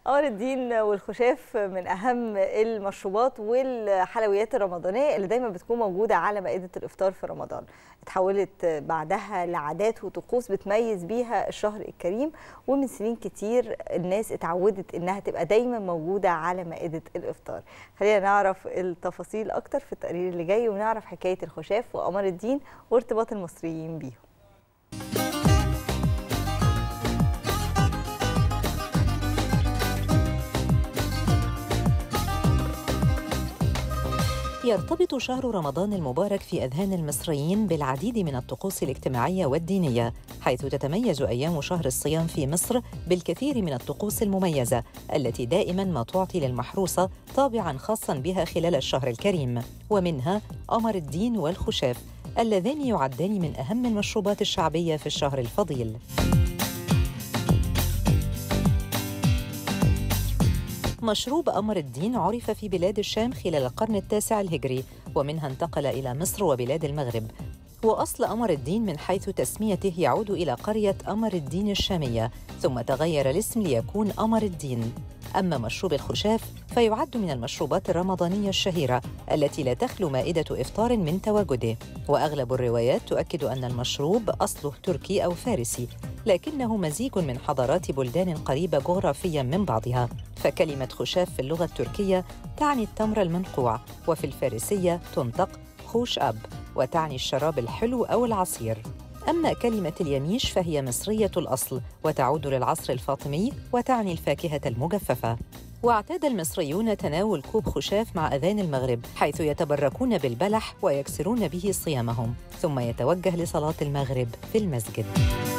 قمر الدين والخشاف من اهم المشروبات والحلويات الرمضانيه اللي دايما بتكون موجوده على مائده الافطار في رمضان اتحولت بعدها لعادات وطقوس بتميز بيها الشهر الكريم ومن سنين كتير الناس اتعودت انها تبقى دايما موجوده على مائده الافطار خلينا نعرف التفاصيل اكتر في التقرير اللي جاي ونعرف حكايه الخشاف وقمر الدين وارتباط المصريين بيهم يرتبط شهر رمضان المبارك في أذهان المصريين بالعديد من الطقوس الاجتماعية والدينية حيث تتميز أيام شهر الصيام في مصر بالكثير من الطقوس المميزة التي دائما ما تعطي للمحروسة طابعا خاصا بها خلال الشهر الكريم ومنها قمر الدين والخشاف اللذان يعدان من أهم المشروبات الشعبية في الشهر الفضيل مشروب قمر الدين عرف في بلاد الشام خلال القرن التاسع الهجري ومنها انتقل إلى مصر وبلاد المغرب وأصل قمر الدين من حيث تسميته يعود إلى قرية قمر الدين الشامية ثم تغير الاسم ليكون قمر الدين أما مشروب الخشاف فيعد من المشروبات الرمضانية الشهيرة التي لا تخلو مائدة إفطار من تواجده وأغلب الروايات تؤكد أن المشروب أصله تركي أو فارسي لكنه مزيج من حضارات بلدان قريبة جغرافيا من بعضها فكلمة خشاف في اللغة التركية تعني التمر المنقوع وفي الفارسية تنطق خوش أب وتعني الشراب الحلو أو العصير أما كلمة اليميش فهي مصرية الأصل وتعود للعصر الفاطمي وتعني الفاكهة المجففة واعتاد المصريون تناول كوب خشاف مع أذان المغرب حيث يتبركون بالبلح ويكسرون به صيامهم ثم يتوجه لصلاة المغرب في المسجد